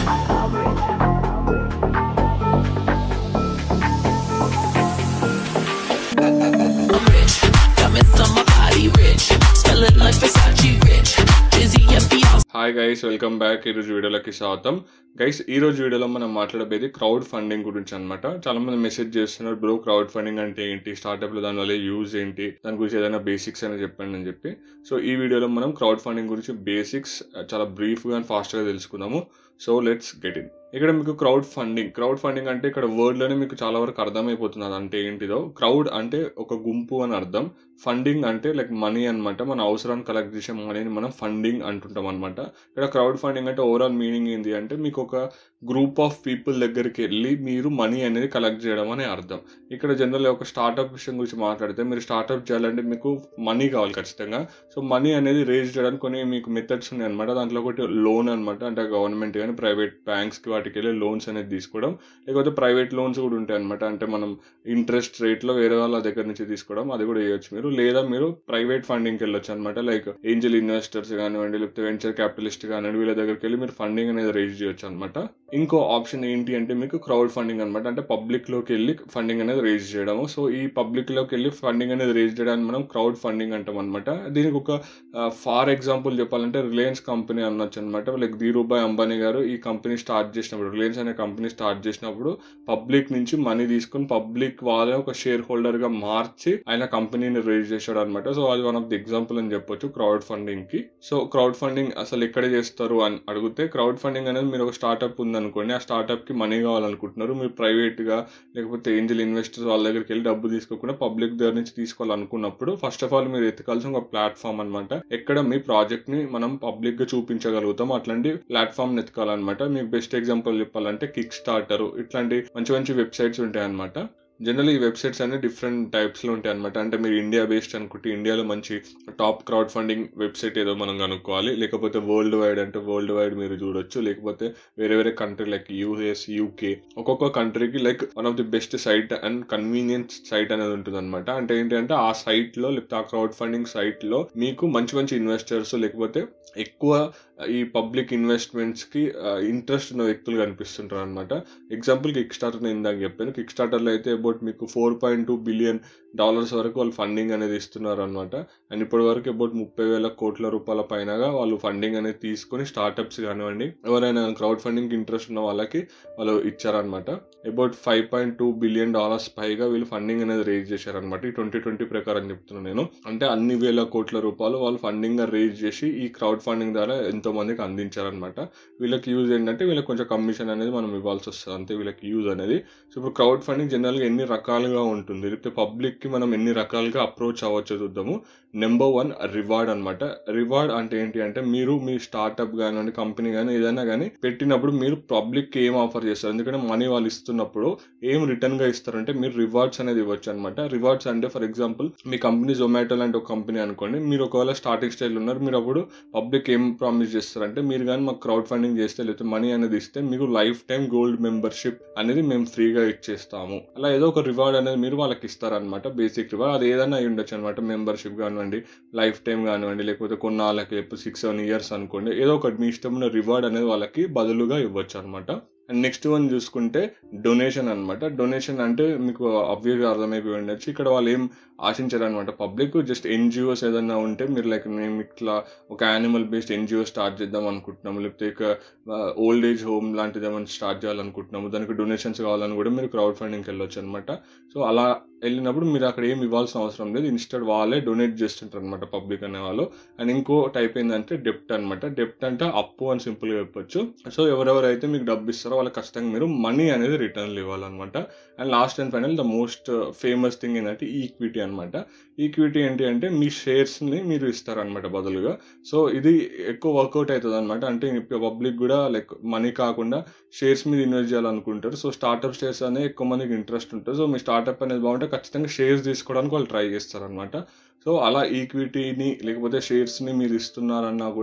I'm rich. Diamonds on my body rich. Smelling like Versace rich. Dizzy and Beyonce. Hi guys welcome back ఈరోజు వీడియోలోకి స్వాగతం guys ఈ రోజు వీడియోలో మనం మాట్లాడబోయేది క్రౌడ్ ఫండింగ్ గురించి అనమాట చాలా మంది మెసేజ్ చేస్తున్నారు బ్రో క్రౌడ్ ఫండింగ్ అంటే ఏంటి స్టార్ట్అప్ లో దాని వల్ల యూజ్ ఏంటి దాని గురించి ఏదైనా బేసిక్స్ అని చెప్పండి అని చెప్పి సో ఈ వీడియోలో మనం క్రౌడ్ ఫండింగ్ గురించి బేసిక్స్ చాలా బ్రీఫ్ గా ఫాస్ట్ గా తెలుసుకుందాము సో లెట్స్ గెట్ ఇన్ ఇక్కడ మీకు క్రౌడ్ ఫండింగ్ క్రౌడ్ ఫండింగ్ అంటే ఇక్కడ వర్డ్ లోనే మీకు చాలా వరకు అర్థమైపోతుంది అది అంటే ఏంటిదో క్రౌడ్ అంటే ఒక గుంపు అని అర్థం ఫండింగ్ అంటే లైక్ మనీ అన్నమాట మన అవసరాన్ని కలెక్ట్ చేసే మనీని మనం ఫండింగ్ అంటుంటాం అనమాట ఇక్కడ క్రౌడ్ ఫండింగ్ అంటే ఓవరాల్ మీనింగ్ ఏంటి అంటే మీకు ఒక గ్రూప్ ఆఫ్ పీపుల్ దగ్గరికి వెళ్ళి మీరు మనీ అనేది కలెక్ట్ చేయడం అనే అర్థం ఇక్కడ జనరల్ ఒక స్టార్ట్అప్ విషయం గురించి మాట్లాడితే మీరు స్టార్ట్అప్ చేయాలంటే మీకు మనీ కావాలి ఖచ్చితంగా సో మనీ అనేది రేజ్ చేయడానికి కొన్ని మీకు మెథడ్స్ ఉన్నాయి అనమాట దాంట్లో ఒకటి లోన్ అనమాట అంటే గవర్నమెంట్ కానీ ప్రైవేట్ బ్యాంక్స్కి వాటికి వెళ్ళి లోన్స్ అనేది తీసుకోవడం లేకపోతే ప్రైవేట్ లోన్స్ కూడా ఉంటాయి అనమాట అంటే మనం ఇంట్రెస్ట్ రేట్లో వేరే వాళ్ళ దగ్గర నుంచి తీసుకోవడం అది కూడా చేయొచ్చు మీరు లేదా మీరు ప్రైవేట్ ఫండింగ్కి వెళ్ళొచ్చు అనమాట లైక్ ఏంజల్ ఇన్వెస్టర్స్ కానివ్వండి లేకపోతే వెంచర్ క్యాపిటలిస్ట్ కానివ్వండి వీళ్ళ దగ్గరికి వెళ్ళి మీరు ఫండింగ్ అనేది రేజ్ చేయొచ్చు అనమాట ఇంకో ఆప్షన్ ఏంటి అంటే మీకు క్రౌడ్ ఫండింగ్ అనమాట అంటే పబ్లిక్ లోకి వెళ్ళి ఫండింగ్ అనేది రేజ్ చేయడము సో ఈ పబ్లిక్ లోకి వెళ్ళి ఫండింగ్ అనేది రేజ్ చేయడానికి మనం క్రౌడ్ ఫండింగ్ అంటాం అనమాట దీనికి ఒక ఫార్ ఎగ్జాంపుల్ చెప్పాలంటే రిలయన్స్ కంపెనీ అనొచ్చు అనమాట లైక్ ధీరుభాయ్ అంబానీ గారు ఈ కంపెనీ స్టార్ట్ చేసినప్పుడు రిలయన్స్ అనే కంపెనీ స్టార్ట్ చేసినప్పుడు పబ్లిక్ నుంచి మనీ తీసుకుని పబ్లిక్ వాళ్ళ ఒక షేర్ హోల్డర్ గా మార్చి ఆయన కంపెనీని రేజ్ చేశాడు అనమాట సో అది వన్ ఆఫ్ ది ఎగ్జాంపుల్ అని చెప్పొచ్చు క్రౌడ్ ఫండింగ్ కి సో క్రౌడ్ ఫండింగ్ అసలు ఎక్కడ చేస్తారు అని అడిగితే క్రౌడ్ ఫండింగ్ అనేది మీరు ఒక స్టార్ట్అప్ ఉందనుకోండి ఆ స్టార్ట్అప్ కి మనీ కావాలనుకుంటున్నారు మీరు ప్రైవేట్ గా లేకపోతే ఏంజల్ ఇన్వెస్టర్స్ వాళ్ళ దగ్గరికి వెళ్ళి డబ్బు తీసుకోకుండా పబ్లిక్ దగ్గర నుంచి తీసుకోవాలనుకున్నప్పుడు ఫస్ట్ ఆఫ్ ఆల్ మీరు ఎత్తుకాల్సిన ఒక ప్లాట్ఫామ్ అనమాట ఎక్కడ మీ ప్రాజెక్ట్ ని మనం పబ్లిక్ గా చూపించగలుగుతాం అట్లాంటి ప్లాట్ఫామ్ ఎత్తుకోవాలన్నమాట మీకు బెస్ట్ ఎగ్జాంపుల్ చెప్పాలంటే కిక్ స్టార్టర్ ఇట్లాంటి మంచి మంచి వెబ్సైట్స్ ఉంటాయి అనమాట జనరల్ ఈ వెబ్సైట్స్ అన్ని డిఫరెంట్ టైప్స్ లో ఉంటాయి అనమాట అంటే మీరు ఇండియా బేస్డ్ అనుకుంటే ఇండియాలో మంచి టాప్ క్రౌడ్ ఫండింగ్ వెబ్సైట్ ఏదో మనం కనుక్కోవాలి లేకపోతే వరల్డ్ వైడ్ అంటే వరల్డ్ వైడ్ మీరు చూడొచ్చు లేకపోతే వేరే వేరే కంట్రీ లైక్ యూఎస్ యూకే ఒక్కొక్క కంట్రీకి like one of the best site and convenience site అనేది ఉంటుంది అనమాట అంటే ఏంటంటే ఆ సైట్ లో లేకపోతే ఆ క్రౌడ్ ఫండింగ్ సైట్ లో మీకు మంచి మంచి ఇన్వెస్టర్స్ లేకపోతే ఎక్కువ ఈ పబ్లిక్ ఇన్వెస్ట్మెంట్స్ కి ఇంట్రెస్ట్ ఉన్న వ్యక్తులు కనిపిస్తుంటారు అనమాట ఎగ్జాంపుల్ కిక్ స్టార్టర్ నేను ఇందాక చెప్పాను కిక్ స్టార్టర్ లో అయితే అబౌట్ మీకు four point two billion dollars వరకు వాళ్ళు ఫండింగ్ అనేది ఇస్తున్నారు అనమాట అండ్ ఇప్పటి వరకు అబౌట్ ముప్పై వేల కోట్ల రూపాయల పైనగా వాళ్ళు ఫండింగ్ అనేది తీసుకొని స్టార్టప్స్ కానివ్వండి ఎవరైనా క్రౌడ్ ఫండింగ్ ఇంట్రెస్ట్ ఉన్న వాళ్ళకి వాళ్ళు ఇచ్చారనమాట about five point two billion dollars పైగా వీళ్ళు ఫండింగ్ అనేది రేజ్ చేశారనమాట ఈ ట్వంటీ ట్వంటీ ప్రకారం చెప్తున్నాను నేను అంటే అన్ని వేల కోట్ల రూపాయలు వాళ్ళు ఫండింగ్ గా రేజ్ చేసి ఈ క్రౌడ్ ఫండింగ్ ద్వారా ఎంతో మందికి అందించారనమాట వీళ్ళకి యూజ్ ఏంటంటే వీళ్ళకి కొంచెం కమిషన్ అనేది మనం ఇవ్వాల్సి వస్తుంది అంతే వీళ్ళకి యూజ్ అనేది సో ఇప్పుడు క్రౌడ్ ఫండింగ్ జనరల్గా ఎన్ని రకాలుగా ఉంటుంది లేకపోతే పబ్లిక్ కి మనం ఎన్ని రకాలుగా అప్రోచ్ అవ్వచ్చు చూద్దాము నెంబర్ వన్ రివార్డ్ అనమాట రివార్డ్ అంటే ఏంటి అంటే మీరు మీ స్టార్ట్అప్ కానివ్వండి కంపెనీ కానీ ఏదైనా కానీ పెట్టినప్పుడు మీరు పబ్లిక్ ఏం ఆఫర్ చేస్తారు ఎందుకంటే మనీ వాళ్ళు ఇస్తున్నప్పుడు ఏం రిటర్న్ గా ఇస్తారంటే మీరు రివార్డ్స్ అనేది ఇవ్వచ్చు అనమాట రివార్డ్స్ అంటే ఫర్ ఎగ్జాంపుల్ మీ కంపెనీ జొమాటో లాంటి ఒక కంపెనీ అనుకోండి మీరు ఒకవేళ స్టార్టింగ్ స్టైల్ ఉన్నారు మీరు అప్పుడు పబ్లిక్ ఏం ప్రామిస్ చేస్తారంటే మీరు కానీ మాకు క్రౌడ్ ఫండింగ్ చేస్తే లేకపోతే మనీ అనేది ఇస్తే మీకు లైఫ్ టైం గోల్డ్ మెంబర్షిప్ అనేది మేము ఫ్రీగా ఇచ్చేస్తాము అలా ఏదో ఒక రివార్డ్ అనేది మీరు వాళ్ళకి ఇస్తారనమాట బేసిక్ రివార్డ్ అది ఏదైనా అయి ఉండొచ్చు అనమాట మెంబర్షిప్ కానివ్వండి లైఫ్ టైం కానివ్వండి లేకపోతే కొన్నాళ్ళకి లేకపోతే సిక్స్ సెవెన్ ఇయర్స్ అనుకోండి ఏదో ఒకటి మీ ఇష్టమైన రివార్డ్ అనేది వాళ్ళకి బదులుగా ఇవ్వచ్చు అనమాట అండ్ నెక్స్ట్ వన్ చూసుకుంటే డొనేషన్ అనమాట డొనేషన్ అంటే మీకు అబ్వియస్గా అర్థమైపోయి ఉండొచ్చు ఇక్కడ వాళ్ళు ఏం ఆశించారు అనమాట పబ్లిక్ జస్ట్ ఎన్జిఓస్ ఏదైనా ఉంటే మీరు లైక్ మేము ఇట్లా ఒక యానిమల్ బేస్డ్ ఎన్జిఓ స్టార్ట్ చేద్దాం అనుకుంటున్నాము లేకపోతే ఇక ఓల్డ్ ఏజ్ హోమ్ లాంటిది ఏమైనా స్టార్ట్ చేయాలనుకుంటున్నాము దానికి డొనేషన్స్ కావాలని కూడా మీరు క్రౌడ్ ఫండింగ్కి వెళ్ళొచ్చు అనమాట సో అలా వెళ్ళినప్పుడు మీరు అక్కడ ఏం ఇవ్వాల్సిన అవసరం లేదు ఇన్స్టెడ్ వాళ్ళే డొనేట్ చేస్తుంటారు అనమాట పబ్లిక్ అనే వాళ్ళు అండ్ ఇంకో టైప్ ఏంటంటే డెప్ట్ అనమాట డెప్ట్ అంటే అప్పు అని సింపుల్గా చెప్పొచ్చు సో ఎవరెవరైతే మీకు డబ్బు ఇస్తారో వాళ్ళకి ఖచ్చితంగా మీరు మనీ అనేది రిటర్న్లు ఇవ్వాలన్నమాట and last and final the most famous thing ఏంటంటే ఈక్విటీ అనమాట ఈక్విటీ ఏంటి అంటే మీ షేర్స్ని మీరు ఇస్తారనమాట బదులుగా సో ఇది ఎక్కువ వర్కౌట్ అవుతుంది అనమాట అంటే పబ్లిక్ కూడా లైక్ మనీ కాకుండా షేర్స్ మీద ఇన్వెస్ట్ చేయాలనుకుంటారు సో స్టార్ట్అప్ షేర్స్ అనేది ఎక్కువ మందికి ఇంట్రెస్ట్ ఉంటుంది సో మీ స్టార్ట్అప్ అనేది బాగుంటే ఖచ్చితంగా షేర్స్ తీసుకోవడానికి వాళ్ళు ట్రై చేస్తారనమాట సో అలా ఈక్విటీని లేకపోతే షేర్స్ని మీరు ఇస్తున్నారన్నా కూడా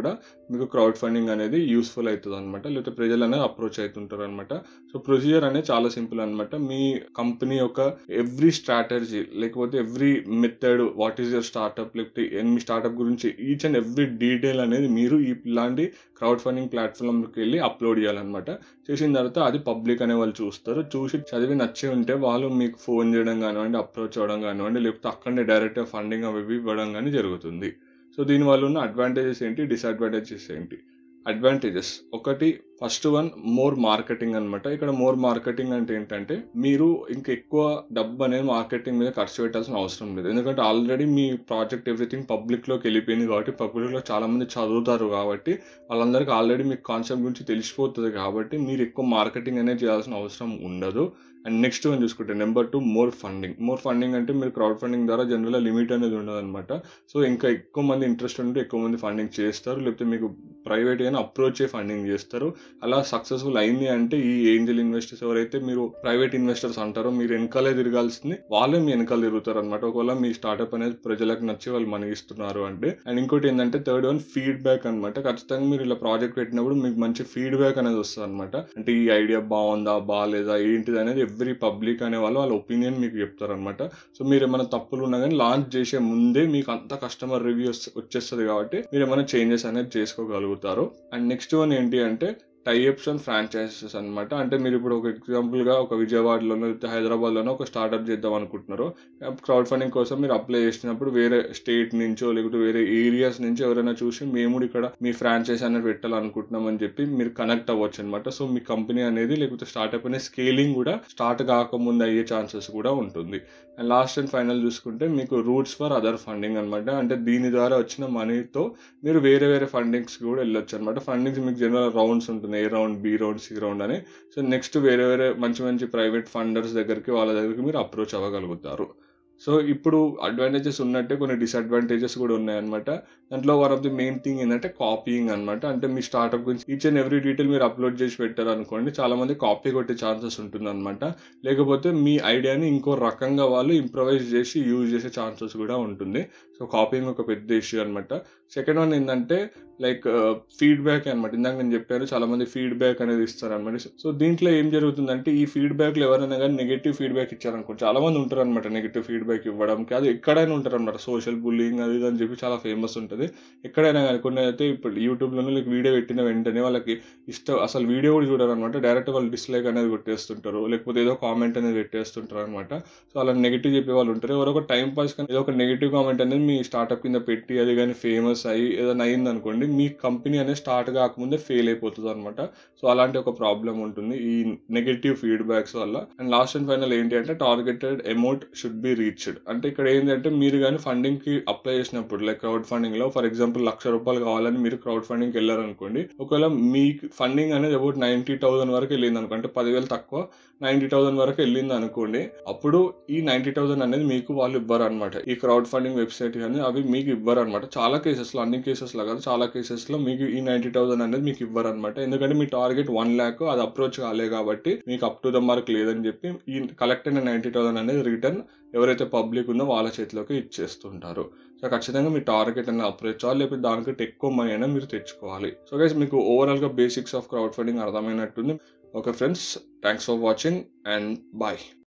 మీకు క్రౌడ్ ఫండింగ్ అనేది యూస్ఫుల్ అవుతుంది అనమాట లేకపోతే ప్రజలు అనేది అప్రోచ్ అవుతుంటారు అనమాట సో ప్రొసీజర్ అనేది చాలా సింపుల్ అనమాట మీ కంపెనీ యొక్క ఎవ్రీ స్ట్రాటజీ లేకపోతే every method what is your startup లేకపోతే మీ స్టార్ట్అప్ గురించి ఈచ్ అండ్ ఎవ్రీ డీటెయిల్ అనేది మీరు ఇలాంటి క్రౌడ్ ఫండింగ్ ప్లాట్ఫామ్కి వెళ్ళి అప్లోడ్ చేయాలన్నమాట చేసిన తర్వాత అది పబ్లిక్ అనే వాళ్ళు చూస్తారు చూసి చదివి నచ్చి ఉంటే వాళ్ళు మీకు ఫోన్ చేయడం కానివ్వండి అప్రోచ్ అవ్వడం కానివ్వండి లేకపోతే అక్కడనే డైరెక్ట్ ఫండింగ్ అవి ఇవి ఇవ్వడం కానీ జరుగుతుంది సో దీనివల్ల ఉన్న అడ్వాంటేజెస్ ఏంటి డిసడ్వాంటేజెస్ ఏంటి అడ్వాంటేజెస్ ఒకటి ఫస్ట్ వన్ మోర్ మార్కెటింగ్ అనమాట ఇక్కడ మోర్ మార్కెటింగ్ అంటే ఏంటంటే మీరు ఇంకా ఎక్కువ డబ్బు అనేది మార్కెటింగ్ మీద ఖర్చు పెట్టాల్సిన అవసరం లేదు ఎందుకంటే ఆల్రెడీ మీ ప్రాజెక్ట్ ఎవ్రీథింగ్ పబ్లిక్లోకి వెళ్ళిపోయింది కాబట్టి పబ్లిక్లో చాలా మంది చదువుతారు కాబట్టి వాళ్ళందరికీ ఆల్రెడీ మీకు కాన్సెప్ట్ గురించి తెలిసిపోతుంది కాబట్టి మీరు ఎక్కువ మార్కెటింగ్ అనేది చేయాల్సిన అవసరం ఉండదు అండ్ నెక్స్ట్ వన్ చూసుకుంటే number two more funding more funding అంటే మీరు క్రౌడ్ ఫండింగ్ ద్వారా జనరల్గా లిమిట్ అనేది ఉండదు అనమాట సో ఇంకా ఎక్కువ మంది ఇంట్రెస్ట్ ఉంటే ఎక్కువ మంది ఫండింగ్ చేస్తారు లేకపోతే మీకు ప్రైవేట్ అయినా అప్రోచ్ ఫండింగ్ చేస్తారు అలా సక్సెస్ఫుల్ అయింది అంటే ఈ ఏంజల్ ఇన్వెస్టర్స్ ఎవరైతే మీరు ప్రైవేట్ ఇన్వెస్టర్స్ అంటారో మీరు వెనకాలే తిరగాల్సింది వాళ్ళే మీ వెనకాల తిరుగుతారు అనమాట ఒకవేళ మీ స్టార్ట్అప్ అనేది ప్రజలకు నచ్చి వాళ్ళు మనకి ఇస్తున్నారు అంటే అండ్ ఇంకోటి ఏంటంటే థర్డ్ వన్ ఫీడ్బ్యాక్ అనమాట ఖచ్చితంగా మీరు ఇలా ప్రాజెక్ట్ పెట్టినప్పుడు మీకు మంచి ఫీడ్బ్యాక్ అనేది వస్తుంది అనమాట అంటే ఈ ఐడియా బాగుందా బాగాలేదా ఏంటిది అనేది ఎవ్రీ పబ్లిక్ అనే వాళ్ళు వాళ్ళ ఒపీనియన్ మీకు చెప్తారనమాట సో మీరు ఏమైనా తప్పులు ఉన్నా కానీ లాంచ్ చేసే ముందే మీకు అంత కస్టమర్ రివ్యూస్ వచ్చేస్తుంది కాబట్టి మీరు ఏమైనా చేంజెస్ అనేది చేసుకోగలుగుతారు అండ్ నెక్స్ట్ వన్ ఏంటి అంటే టైఅప్స్ అండ్ ఫ్రాంచైజెస్ అనమాట అంటే మీరు ఇప్పుడు ఒక ఎగ్జాంపుల్గా ఒక విజయవాడలోనో లేకపోతే హైదరాబాద్లోనో ఒక స్టార్ట్అప్ చేద్దాం అనుకుంటున్నారు క్రౌడ్ ఫండింగ్ కోసం మీరు అప్లై చేసినప్పుడు వేరే స్టేట్ నుంచో లేకపోతే వేరే ఏరియాస్ నుంచి ఎవరైనా చూసి మేము కూడా ఇక్కడ మీ ఫ్రాంచైజ్ అనేది పెట్టాలనుకుంటున్నాం అని చెప్పి మీరు కనెక్ట్ అవ్వచ్చు అనమాట సో మీ కంపెనీ అనేది లేకపోతే స్టార్ట్అప్ అనే స్కేలింగ్ కూడా స్టార్ట్ కాకముందు అయ్యే ఛాన్సెస్ కూడా ఉంటుంది అండ్ లాస్ట్ అండ్ ఫైనల్ చూసుకుంటే మీకు రూట్స్ ఫర్ అదర్ ఫండింగ్ అనమాట అంటే దీని ద్వారా వచ్చిన మనీతో మీరు వేరే వేరే ఫండింగ్స్ కూడా వెళ్ళొచ్చు అనమాట ఫండింగ్స్ మీకు జనరల్ రౌండ్స్ ఉంటుంది A round B round C round అని సో నెక్స్ట్ వేరే వేరే మంచి మంచి ప్రైవేట్ ఫండర్స్ దగ్గరికి వాళ్ళ దగ్గరికి మీరు అప్రోచ్ అవ్వగలుగుతారు సో ఇప్పుడు అడ్వాంటేజెస్ ఉన్నట్టే కొన్ని డిసడ్వాంటేజెస్ కూడా ఉన్నాయన్నమాట దాంట్లో one of the main thing ఏంటంటే కాపీయింగ్ అనమాట అంటే మీ స్టార్ట్అప్ గురించి ఈచ్ అండ్ ఎవ్రీ డీటెయిల్ మీరు అప్లోడ్ చేసి పెట్టారు అనుకోండి చాలా మంది కాపీ కొట్టే ఛాన్సెస్ ఉంటుంది అనమాట లేకపోతే మీ ఐడియాని ఇంకో రకంగా వాళ్ళు ఇంప్రవైజ్ చేసి యూజ్ చేసే ఛాన్సెస్ కూడా ఉంటుంది సో కాపీయింగ్ ఒక పెద్ద ఇష్యూ అనమాట సెకండ్ వన్ ఏంటంటే లైక్ ఫీడ్బ్యాక్ అనమాట ఇందాక నేను చెప్పాను చాలా మంది ఫీడ్బ్యాక్ అనేది ఇస్తారనమాట సో దీంట్లో ఏం జరుగుతుందంటే ఈ ఫీడ్బ్యాక్లో ఎవరైనా కానీ నెగిటివ్ ఫీడ్బ్యాక్ ఇచ్చారనుకో చాలా మంది ఉంటారు అనమాట నెగిటివ్ ఫీడ్బ్యాక్ ఇవ్వడానికి అది ఎక్కడైనా ఉంటారు అనమాట సోషల్ బుల్లింగ్ అది ఇది అని చెప్పి చాలా ఫేమస్ ఉంటుంది ఎక్కడైనా కానీ కొన్ని అయితే ఇప్పుడు యూట్యూబ్లోనే లైక్ వీడియో పెట్టిన వెంటనే వాళ్ళకి ఇష్టం అసలు వీడియో కూడా చూడరు అనమాట డైరెక్ట్ వాళ్ళు డిస్లైక్ అనేది కొట్టేస్తుంటారు లేకపోతే ఏదో కామెంట్ అనేది పెట్టేస్తుంటారు అనమాట సో అలా నెగిటివ్ చెప్పే వాళ్ళు ఉంటారు ఎవరో ఒక టైం పాస్ కానీ ఏదో ఒక నెగిటివ్ కామెంట్ అనేది మీ స్టార్ట్అప్ కింద పెట్టి అది కానీ ఫేమస్ అయ్యి ఏదైనా అయింది అనుకోండి మీ కంపెనీ అనేది స్టార్ట్ కాకముందే ఫెయిల్ అయిపోతుంది అనమాట సో అలాంటి ఒక ప్రాబ్లం ఉంటుంది ఈ నెగిటివ్ ఫీడ్బ్యాక్స్ వల్ల అండ్ లాస్ట్ అండ్ ఫైనల్ ఏంటి అంటే targeted amount should be reached అంటే ఇక్కడ ఏంటంటే మీరు కానీ ఫండింగ్ కి అప్లై చేసినప్పుడు లైక్ క్రౌడ్ ఫండింగ్ లో ఫర్ ఎగ్జాంపుల్ లక్ష రూపాయలు కావాలని మీరు క్రౌడ్ ఫండింగ్ కి వెళ్ళారనుకోండి ఒకవేళ మీ ఫండింగ్ అనేది అబౌట్ నైన్టీ థౌసండ్ వరకు వెళ్ళింది అనుకో అంటే పదివేలు తక్కువ నైన్టీ థౌసండ్ వరకు వెళ్ళింది అనుకోండి అప్పుడు ఈ నైన్టీ థౌసండ్ అనేది మీకు వాళ్ళు ఇవ్వరు అనమాట ఈ క్రౌడ్ ఫండింగ్ వెబ్సైట్ కానీ అవి మీకు ఇవ్వరు అనమాట చాలా కేసెస్ లో అన్ని కేసెస్ లో కాదు చాలా కేసెస్ లో మీకు ఈ నైన్టీ థౌసండ్ అనేది మీకు ఇవ్వరు అనమాట ఎందుకంటే మీ టార్గెట్ వన్ ల్యాక్ అది అప్రోచ్ కాలే కాబట్టి మీకు అప్ టు ద మార్క్ లేదని చెప్పి ఈ కలెక్ట్ అయిన నైన్టీ థౌసండ్ అనేది రిటర్న్ ఎవరైతే పబ్లిక్ ఉందో వాళ్ళ చేతిలోకి ఇచ్చేస్తుంటారు సో ఖచ్చితంగా మీ టార్గెట్ అనేది అప్రోచ్ అవ్వాలి లేకపోతే దానికంటే ఎక్కువ మనీ అయినా మీరు తెచ్చుకోవాలి సో గైస్ మీకు ఓవరాల్ గా బేసిక్స్ ఆఫ్ క్రౌడ్ ఫండింగ్ అర్థమైనట్టుంది okay friends thanks for watching and bye